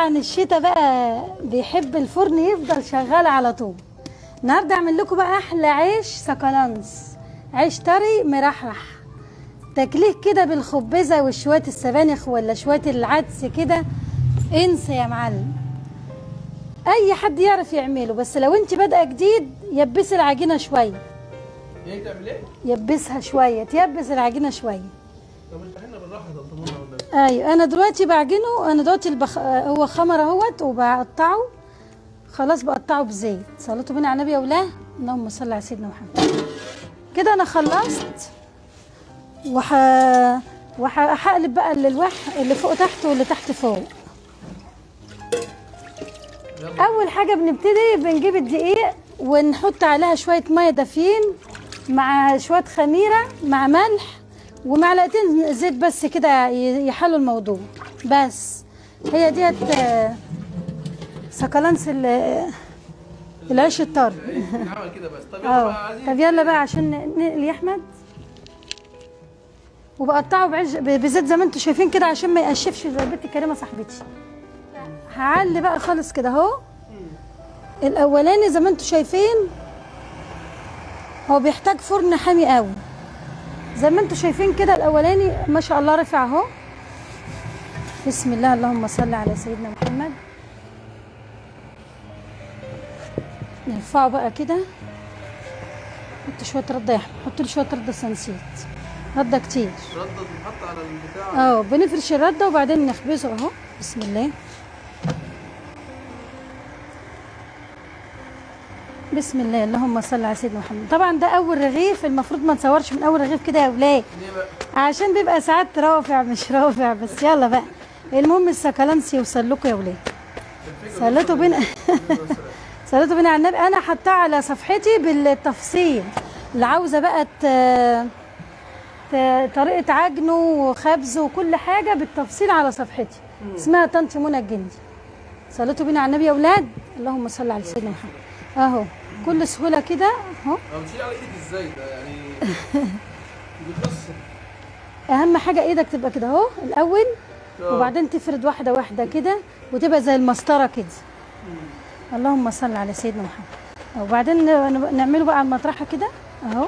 طبعا الشتاء بقى بيحب الفرن يفضل شغال على طول النهارده اعمل لكم بقى احلى عيش سكالانس عيش طري مرحرح تاكليه كده بالخبزه وشويه السبانخ ولا شويه العدس كده انسى يا معلم اي حد يعرف يعمله بس لو انت بادئه جديد يبسي العجينه شويه ايه تعمل ايه؟ يبسها شويه تيبس العجينه شويه طب اشرحي لنا بالراحه يا طنط منى والنبي ايوه انا دلوقتي بعجنه انا دلوقتي البخ... هو خمر اهوت وبقطعه خلاص بقطعه بزيت صليتوا بينا على النبي يا ولاه اللهم صل على سيدنا محمد كده انا خلصت وح وهقلب بقى اللي الوح اللي فوق تحت واللي تحت فوق يلا اول حاجه بنبتدي بنجيب الدقيق ونحط عليها شويه ميه دافيين مع شويه خميره مع ملح ومعلقتين زيت بس كده ي- يحلوا الموضوع بس هي ديت آه، سكالانس ال- العيش الطري نعمل كده بس طب يلا بقى اه عايزين طب يلا بقى عشان نقلي يا احمد وبقطعه بعيش ب- بزيت زي ما انتم شايفين كده عشان ما يقشفش زي البنت كريمه صاحبتي هعلي بقى خالص كده اهو الاولاني زي ما انتم شايفين هو بيحتاج فرن حامي قوي زي ما انتم شايفين كده الاولاني ما شاء الله رفع اهو بسم الله اللهم صل على سيدنا محمد نرفعه بقى كده حط شويه رده يا احمد حط لي شويه رده سنسيت رده كتير ردد نحط على البتاع اه بنفرش الرده وبعدين نخبزه اهو بسم الله بسم الله اللهم صل على سيدنا محمد طبعا ده اول رغيف المفروض ما نصورش من اول رغيف كده يا ولاد ليه بقى؟ عشان بيبقى ساعات رافع مش رافع بس يلا بقى المهم السكالانس يوصل لكم يا ولاد الفكرة صليتوا بينا صليتوا بينا على النبي انا حطاه على صفحتي بالتفصيل اللي عاوزه بقى ت- ت- طريقه عجنه وخبزه وكل حاجه بالتفصيل على صفحتي اسمها طنط منى الجندي صليتوا بينا على النبي يا اولاد اللهم صل على سيدنا محمد اهو كل سهوله كده اهو طب بتشيل على ايدك ازاي ده يعني دي قصه اهم حاجه ايدك تبقى كده اهو الاول آه. وبعدين تفرد واحده واحده كده وتبقى زي المسطره كده اللهم صل على سيدنا محمد وبعدين ن- نعمله بقى على المطرحه كده اهو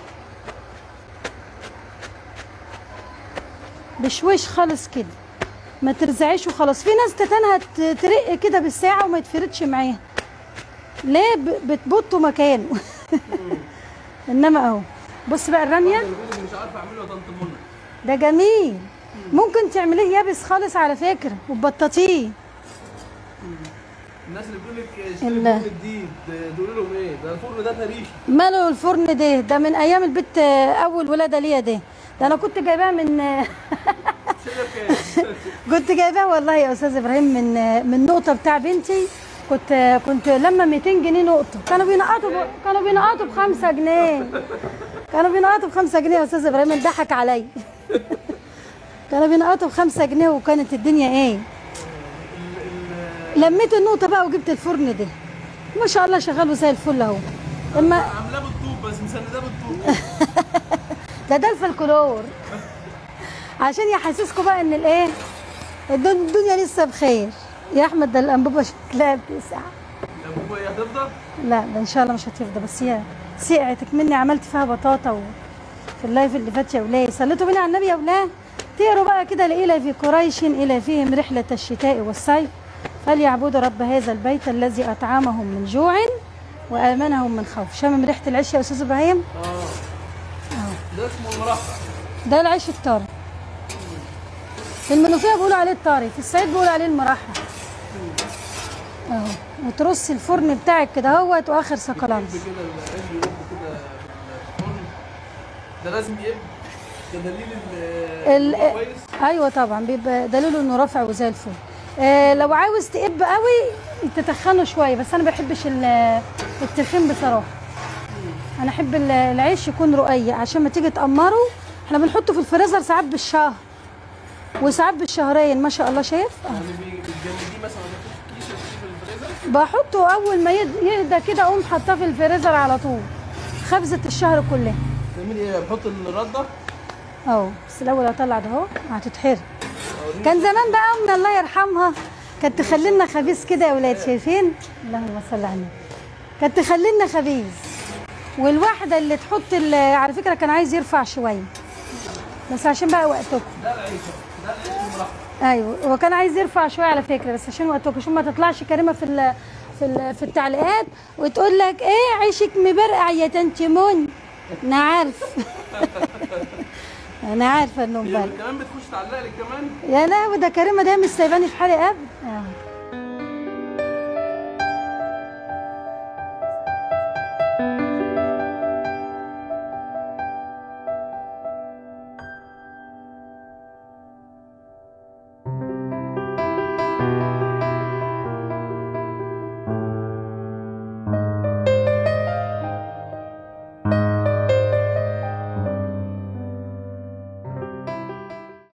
بشويش خالص كده ما ترزعيش وخلاص في ناس تتنها ت- ترق كده بالساعه وما يتفردش معاها ليه ب- بتبطوا مكانه انما اهو بص بقى الرميه الجزء اللي مش عارف اعمله يا طنط منى ده جميل ممكن تعمليه يابس خالص على فكره وتبططيه الناس اللي بتقول لك اشتري ال- فرن جديد ده- تقول لهم ايه؟ ده الفرن ده تاريخي ماله الفرن ده ده من ايام البت آه، اول ولاده ليا ده ده انا كنت جايباها من آه، شايله بكام؟ كنت جايباها والله يا استاذ ابراهيم من آه، من نقطه بتاع بنتي كنت آه، كنت لما 200 جنيه نقطه كانوا بينقطوا ب... كانوا بينقطوا ب 5 جنيه كانوا بينقطوا ب 5 جنيه يا استاذ ابراهيم ضحك عليا كانوا بينقطوا ب 5 جنيه وكانت الدنيا ايه لميت النقطه بقى وجبت الفرن ده ما شاء الله شغال زي الفل اهو اما عاملاه بالطوب بس مسنداه بالطوب ده ده الفلكلور عشان يحسسكم بقى ان الايه الدن- الدنيا لسه بخير يا احمد ده الانبوبه شكلها بتسع الانبوبه ايه هتفضل؟ لا ده ان شاء الله مش هتفضى بس هي سقعتك مني عملت فيها بطاطا و... في اللايف اللي فات يا ولاد صليتوا بينا على النبي يا ولاد تقروا بقى كده لإلى في قريش إلى فيهم رحلة الشتاء والصيف فليعبدوا رب هذا البيت الذي أطعمهم من جوع وآمنهم من خوف شامم ريحة العيش يا أستاذ إبراهيم اه ده اسمه المرحب ده العيش الطري في المنوفيه بيقولوا عليه الطري في الصعيد بيقولوا عليه المرحب اهو وترصي الفرن بتاعك كده اهوت واخر سكالانس يب كده العيش يرب كده في الفرن ده لازم يب ده دليل ال- ال كويس ايوه طبعا بيبقى دليله انه رافع وزي الفل آه لو عاوز تقب قوي تتخنه شويه بس انا ما بحبش ال- التخين بصراحه انا احب ال- العيش يكون رقيق عشان ما تيجي تقمره احنا بنحطه في الفريزر ساعات بالشهر وساعات بالشهرين ما شاء الله شايف آه. يعني بي- بتجلديه مثلا في كيس وتحطيه في الفريزر بحطه اول ما يد- يهدى كده اقوم حاطاه في الفريزر على طول خبزه الشهر كلها تعملي ايه بحط الرده اهو بس الاول اطلع ده اهو هتتحرق كان زمان بقى امي الله يرحمها كانت تخلينا خبيث كده يا ولاد شايفين اللهم صل على النبي كانت تخلينا خبيث والواحده اللي تحط ال- على فكره كان عايز يرفع شويه بس عشان بقى وقتكم ده العيش ده العيش المرحب ايوه هو كان عايز يرفع شويه على فكره بس عشان وقتكم عشان ما تطلعش كريمه في ال في ال في التعليقات وتقول لك ايه عيشك مبرقع يا تنت منى انا عارف انا عارفه انه هي مبرقع كمان بتخش تعلق لك كمان يا لا وده كريمه ده مش سايباني في حالي ابدا آه.